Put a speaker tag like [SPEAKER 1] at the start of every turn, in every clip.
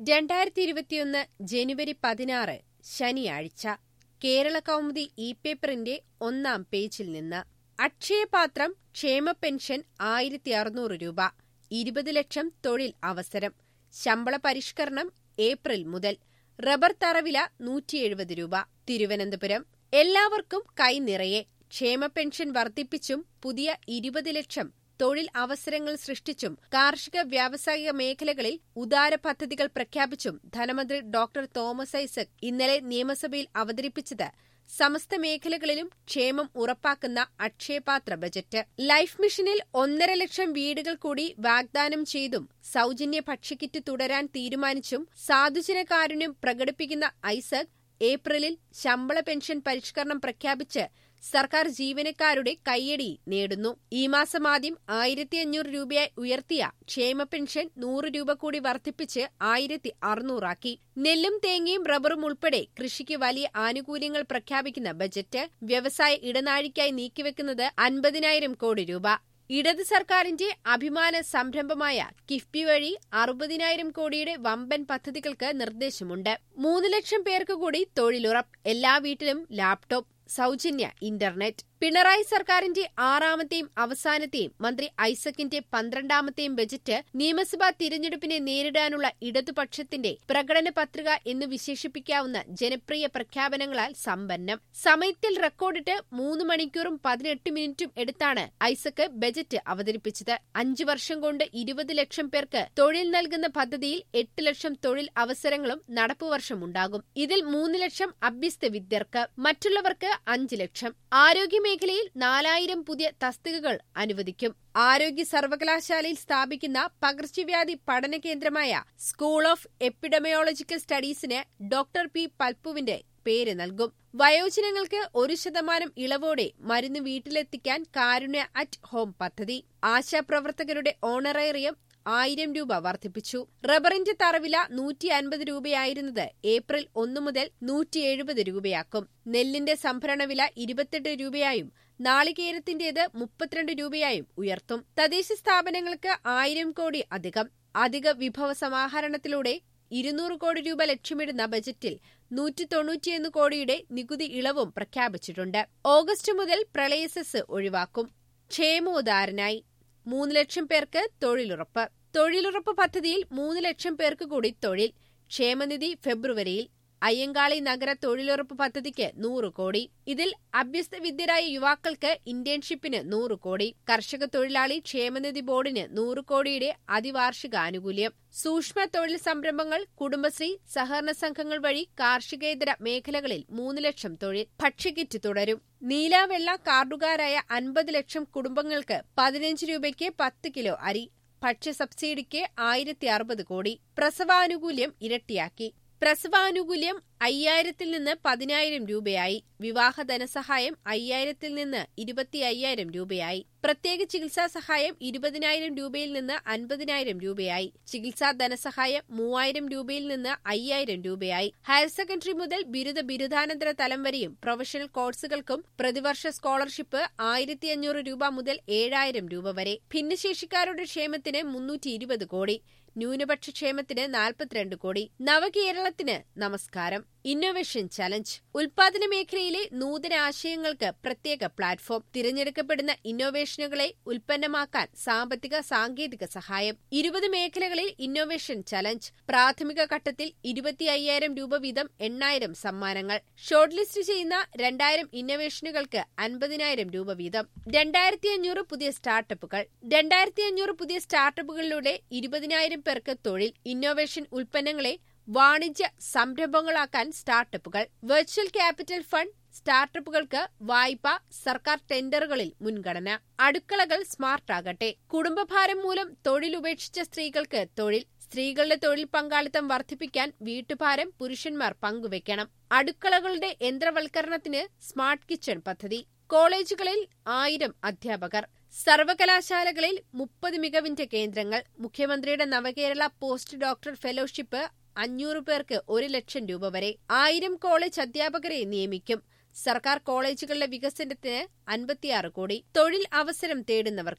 [SPEAKER 1] രണ്ടായിരത്തി ഇരുപത്തിയൊന്ന് ജനുവരി പതിനാറ് ശനിയാഴ്ച കേരള കൗമുദി ഇ പേപ്പറിന്റെ ഒന്നാം പേജിൽ നിന്ന് അക്ഷയപാത്രം ക്ഷേമ പെൻഷൻ ആയിരത്തി അറുന്നൂറ് രൂപ ഇരുപത് ലക്ഷം തൊഴിൽ അവസരം ശമ്പള പരിഷ്കരണം ഏപ്രിൽ മുതൽ റബ്ബർ തറവില നൂറ്റി എഴുപത് രൂപ തിരുവനന്തപുരം എല്ലാവർക്കും കൈനിറയെ ക്ഷേമ പെൻഷൻ വർദ്ധിപ്പിച്ചും പുതിയ ഇരുപത് ലക്ഷം തൊഴിൽ അവസരങ്ങൾ സൃഷ്ടിച്ചും കാർഷിക വ്യാവസായിക മേഖലകളിൽ ഉദാര പദ്ധതികൾ പ്രഖ്യാപിച്ചും ധനമന്ത്രി ഡോക്ടർ തോമസ് ഐസക് ഇന്നലെ നിയമസഭയിൽ അവതരിപ്പിച്ചത് സമസ്ത മേഖലകളിലും ക്ഷേമം ഉറപ്പാക്കുന്ന അക്ഷയപാത്ര ബജറ്റ് ലൈഫ് മിഷനിൽ ഒന്നര ലക്ഷം വീടുകൾ കൂടി വാഗ്ദാനം ചെയ്തും സൗജന്യ ഭക്ഷ്യക്കിറ്റ് തുടരാൻ തീരുമാനിച്ചും സാധുജന കാരുണ്യം പ്രകടിപ്പിക്കുന്ന ഐസക് ഏപ്രിലിൽ ശമ്പള പെൻഷൻ പരിഷ്കരണം പ്രഖ്യാപിച്ച് സർക്കാർ ജീവനക്കാരുടെ കയ്യടി നേടുന്നു ഈ മാസം ആദ്യം ആയിരത്തി അഞ്ഞൂറ് രൂപയായി ഉയർത്തിയ ക്ഷേമ പെൻഷൻ നൂറ് രൂപ കൂടി വർദ്ധിപ്പിച്ച് ആയിരത്തി അറുന്നൂറാക്കി നെല്ലും തേങ്ങയും റബ്ബറും ഉൾപ്പെടെ കൃഷിക്ക് വലിയ ആനുകൂല്യങ്ങൾ പ്രഖ്യാപിക്കുന്ന ബജറ്റ് വ്യവസായ ഇടനാഴിക്കായി നീക്കിവെക്കുന്നത് അൻപതിനായിരം കോടി രൂപ ഇടത് സർക്കാരിന്റെ അഭിമാന സംരംഭമായ കിഫ്ബി വഴി അറുപതിനായിരം കോടിയുടെ വമ്പൻ പദ്ധതികൾക്ക് നിർദ്ദേശമുണ്ട് മൂന്ന് ലക്ഷം പേർക്ക് കൂടി തൊഴിലുറപ്പ് എല്ലാ വീട്ടിലും ലാപ്ടോപ്പ് സൗജന്യ ഇന്റർനെറ്റ് പിണറായി സർക്കാരിന്റെ ആറാമത്തെയും അവസാനത്തെയും മന്ത്രി ഐസക്കിന്റെ പന്ത്രണ്ടാമത്തെയും ബജറ്റ് നിയമസഭാ തിരഞ്ഞെടുപ്പിനെ നേരിടാനുള്ള ഇടതുപക്ഷത്തിന്റെ പ്രകടന പത്രിക എന്ന് വിശേഷിപ്പിക്കാവുന്ന ജനപ്രിയ പ്രഖ്യാപനങ്ങളാൽ സമ്പന്നം സമയത്തിൽ റെക്കോർഡിട്ട് മൂന്ന് മണിക്കൂറും പതിനെട്ട് മിനിറ്റും എടുത്താണ് ഐസക്ക് ബജറ്റ് അവതരിപ്പിച്ചത് അഞ്ചു വർഷം കൊണ്ട് ഇരുപത് ലക്ഷം പേർക്ക് തൊഴിൽ നൽകുന്ന പദ്ധതിയിൽ എട്ട് ലക്ഷം തൊഴിൽ അവസരങ്ങളും നടപ്പുവർഷമുണ്ടാകും ഇതിൽ മൂന്ന് ലക്ഷം അഭ്യസ്ത വിദ്യർക്ക് മറ്റുള്ളവർക്ക് അഞ്ച് ലക്ഷം ആരോഗ്യ മേഖലയിൽ നാലായിരം പുതിയ തസ്തികകൾ അനുവദിക്കും ആരോഗ്യ സർവകലാശാലയിൽ സ്ഥാപിക്കുന്ന പകർച്ചവ്യാധി പഠന കേന്ദ്രമായ സ്കൂൾ ഓഫ് എപ്പിഡമിയോളജിക്കൽ സ്റ്റഡീസിന് ഡോക്ടർ പി പൽപ്പുവിന്റെ പേര് നൽകും വയോജനങ്ങൾക്ക് ഒരു ശതമാനം ഇളവോടെ മരുന്ന് വീട്ടിലെത്തിക്കാൻ കാരുണ്യ അറ്റ് ഹോം പദ്ധതി ആശാപ്രവർത്തകരുടെ ഓണറേറിയം ആയിരം രൂപ വർദ്ധിപ്പിച്ചു റബ്ബറിന്റെ തറവില നൂറ്റി അൻപത് രൂപയായിരുന്നത് ഏപ്രിൽ ഒന്നു മുതൽ നൂറ്റി എഴുപത് രൂപയാക്കും നെല്ലിന്റെ സംഭരണവില ഇരുപത്തെട്ട് രൂപയായും നാളികേരത്തിന്റേത് മുപ്പത്തിരണ്ട് രൂപയായും ഉയർത്തും തദ്ദേശ സ്ഥാപനങ്ങൾക്ക് ആയിരം കോടി അധികം അധിക വിഭവ സമാഹരണത്തിലൂടെ ഇരുന്നൂറ് കോടി രൂപ ലക്ഷ്യമിടുന്ന ബജറ്റിൽ നൂറ്റി തൊണ്ണൂറ്റിയൊന്ന് കോടിയുടെ നികുതി ഇളവും പ്രഖ്യാപിച്ചിട്ടുണ്ട് ഓഗസ്റ്റ് മുതൽ പ്രളയസെസ് ഒഴിവാക്കും ക്ഷേമോദാരനായി മൂന്ന് ലക്ഷം പേർക്ക് തൊഴിലുറപ്പ് തൊഴിലുറപ്പ് പദ്ധതിയിൽ മൂന്ന് ലക്ഷം പേർക്ക് കൂടി തൊഴിൽ ക്ഷേമനിധി ഫെബ്രുവരിയിൽ അയ്യങ്കാളി നഗര തൊഴിലുറപ്പ് പദ്ധതിക്ക് നൂറ് കോടി ഇതിൽ അഭ്യസ്ത വിദ്യരായ യുവാക്കൾക്ക് ഇന്റേൺഷിപ്പിന് നൂറ് കോടി കർഷക തൊഴിലാളി ക്ഷേമനിധി ബോർഡിന് നൂറ് കോടിയുടെ അതിവാർഷിക ആനുകൂല്യം സൂക്ഷ്മ തൊഴിൽ സംരംഭങ്ങൾ കുടുംബശ്രീ സഹകരണ സംഘങ്ങൾ വഴി കാർഷികേതര മേഖലകളിൽ മൂന്ന് ലക്ഷം തൊഴിൽ ഭക്ഷ്യക്കിറ്റ് തുടരും നീല വെള്ള കാർഡുകാരായ അൻപത് ലക്ഷം കുടുംബങ്ങൾക്ക് പതിനഞ്ച് രൂപയ്ക്ക് പത്ത് കിലോ അരി ഭക്ഷ്യ സബ്സിഡിക്ക് ആയിരത്തി അറുപത് കോടി പ്രസവാനുകൂല്യം ഇരട്ടിയാക്കി പ്രസവാനുകൂല്യം അയ്യായിരത്തിൽ നിന്ന് പതിനായിരം രൂപയായി വിവാഹ ധനസഹായം അയ്യായിരത്തിൽ നിന്ന് ഇരുപത്തി അയ്യായിരം രൂപയായി പ്രത്യേക ചികിത്സാ സഹായം ഇരുപതിനായിരം രൂപയിൽ നിന്ന് അൻപതിനായിരം രൂപയായി ചികിത്സാ ധനസഹായം മൂവായിരം രൂപയിൽ നിന്ന് അയ്യായിരം രൂപയായി ഹയർ സെക്കൻഡറി മുതൽ ബിരുദ ബിരുദാനന്തര തലം വരെയും പ്രൊഫഷണൽ കോഴ്സുകൾക്കും പ്രതിവർഷ സ്കോളർഷിപ്പ് ആയിരത്തി അഞ്ഞൂറ് രൂപ മുതൽ ഏഴായിരം രൂപ വരെ ഭിന്നശേഷിക്കാരുടെ ക്ഷേമത്തിന് മുന്നൂറ്റി ഇരുപത് കോടി ന്യൂനപക്ഷ ക്ഷേമത്തിന് നാൽപ്പത്തിരണ്ട് കോടി നവകേരളത്തിന് നമസ്കാരം ഇന്നൊവേഷൻ ചലഞ്ച് ഉൽപാദന മേഖലയിലെ നൂതന ആശയങ്ങൾക്ക് പ്രത്യേക പ്ലാറ്റ്ഫോം തിരഞ്ഞെടുക്കപ്പെടുന്ന ഇന്നോവേഷനുകളെ ഉൽപ്പന്നമാക്കാൻ സാമ്പത്തിക സാങ്കേതിക സഹായം ഇരുപത് മേഖലകളിൽ ഇന്നോവേഷൻ ചലഞ്ച് പ്രാഥമിക ഘട്ടത്തിൽ ഇരുപത്തി അയ്യായിരം രൂപ വീതം എണ്ണായിരം സമ്മാനങ്ങൾ ഷോർട്ട് ലിസ്റ്റ് ചെയ്യുന്ന രണ്ടായിരം ഇന്നോവേഷനുകൾക്ക് അൻപതിനായിരം രൂപ വീതം രണ്ടായിരത്തി അഞ്ഞൂറ് പുതിയ സ്റ്റാർട്ടപ്പുകൾ രണ്ടായിരത്തി അഞ്ഞൂറ് പുതിയ സ്റ്റാർട്ടപ്പുകളിലൂടെ ഇരുപതിനായിരം പേർക്ക് തൊഴിൽ ഇന്നോവേഷൻ ഉൽപ്പന്നങ്ങളെ വാണിജ്യ സംരംഭങ്ങളാക്കാൻ സ്റ്റാർട്ടപ്പുകൾ വെർച്വൽ ക്യാപിറ്റൽ ഫണ്ട് സ്റ്റാർട്ടപ്പുകൾക്ക് വായ്പ സർക്കാർ ടെൻഡറുകളിൽ മുൻഗണന അടുക്കളകൾ സ്മാർട്ടാകട്ടെ കുടുംബഭാരം മൂലം തൊഴിൽ ഉപേക്ഷിച്ച സ്ത്രീകൾക്ക് തൊഴിൽ സ്ത്രീകളുടെ തൊഴിൽ പങ്കാളിത്തം വർദ്ധിപ്പിക്കാൻ വീട്ടുഭാരം പുരുഷന്മാർ പങ്കുവയ്ക്കണം അടുക്കളകളുടെ യന്ത്രവൽക്കരണത്തിന് സ്മാർട്ട് കിച്ചൺ പദ്ധതി കോളേജുകളിൽ ആയിരം അധ്യാപകർ സർവകലാശാലകളിൽ മുപ്പത് മികവിന്റെ കേന്ദ്രങ്ങൾ മുഖ്യമന്ത്രിയുടെ നവകേരള പോസ്റ്റ് ഡോക്ടർ ഫെലോഷിപ്പ് അഞ്ഞൂറ് പേർക്ക് ഒരു ലക്ഷം രൂപ വരെ ആയിരം കോളേജ് അധ്യാപകരെ നിയമിക്കും സർക്കാർ കോളേജുകളുടെ വികസനത്തിന് അൻപത്തിയാറ് കോടി തൊഴിൽ അവസരം തേടുന്നവർക്ക്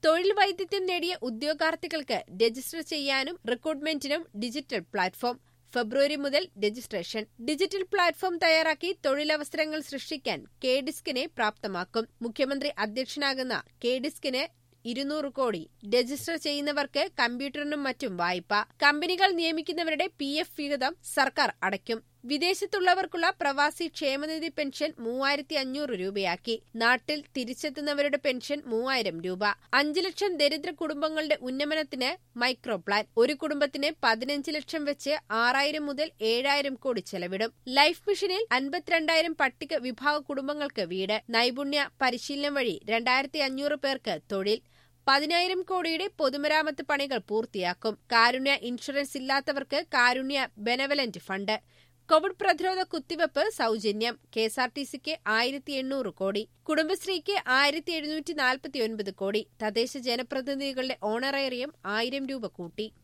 [SPEAKER 1] തൊഴിൽ വൈദഗ്ധ്യം നേടിയ ഉദ്യോഗാർത്ഥികൾക്ക് രജിസ്റ്റർ ചെയ്യാനും റിക്രൂട്ട്മെന്റിനും ഡിജിറ്റൽ പ്ലാറ്റ്ഫോം ഫെബ്രുവരി മുതൽ രജിസ്ട്രേഷൻ ഡിജിറ്റൽ പ്ലാറ്റ്ഫോം തയ്യാറാക്കി തൊഴിലവസരങ്ങൾ സൃഷ്ടിക്കാൻ കെ ഡിസ്കിനെ പ്രാപ്തമാക്കും മുഖ്യമന്ത്രി അധ്യക്ഷനാകുന്ന കെ ഡിസ്കിന് ഇരുന്നൂറ് കോടി രജിസ്റ്റർ ചെയ്യുന്നവർക്ക് കമ്പ്യൂട്ടറിനും മറ്റും വായ്പ കമ്പനികൾ നിയമിക്കുന്നവരുടെ പി എഫ് വിഹിതം സർക്കാർ അടയ്ക്കും വിദേശത്തുള്ളവർക്കുള്ള പ്രവാസി ക്ഷേമനിധി പെൻഷൻ മൂവായിരത്തി അഞ്ഞൂറ് രൂപയാക്കി നാട്ടിൽ തിരിച്ചെത്തുന്നവരുടെ പെൻഷൻ മൂവായിരം രൂപ അഞ്ചു ലക്ഷം ദരിദ്ര കുടുംബങ്ങളുടെ ഉന്നമനത്തിന് മൈക്രോ പ്ലാൻ ഒരു കുടുംബത്തിന് പതിനഞ്ച് ലക്ഷം വെച്ച് ആറായിരം മുതൽ ഏഴായിരം കോടി ചെലവിടും ലൈഫ് മിഷനിൽ അൻപത്തിരണ്ടായിരം പട്ടിക വിഭാഗ കുടുംബങ്ങൾക്ക് വീട് നൈപുണ്യ പരിശീലനം വഴി രണ്ടായിരത്തി അഞ്ഞൂറ് പേർക്ക് തൊഴിൽ പതിനായിരം കോടിയുടെ പൊതുമരാമത്ത് പണികൾ പൂർത്തിയാക്കും കാരുണ്യ ഇൻഷുറൻസ് ഇല്ലാത്തവർക്ക് കാരുണ്യ ബെനവലന്റ് ഫണ്ട് കോവിഡ് പ്രതിരോധ കുത്തിവയ്പ് സൗജന്യം കെ എസ് ആർ ടി സിക്ക് ആയിരത്തി എണ്ണൂറ് കോടി കുടുംബശ്രീക്ക് ആയിരത്തി എഴുന്നൂറ്റി നാൽപ്പത്തി ഒൻപത് കോടി തദ്ദേശ ജനപ്രതിനിധികളുടെ ഓണറേറിയം ആയിരം രൂപ കൂട്ടി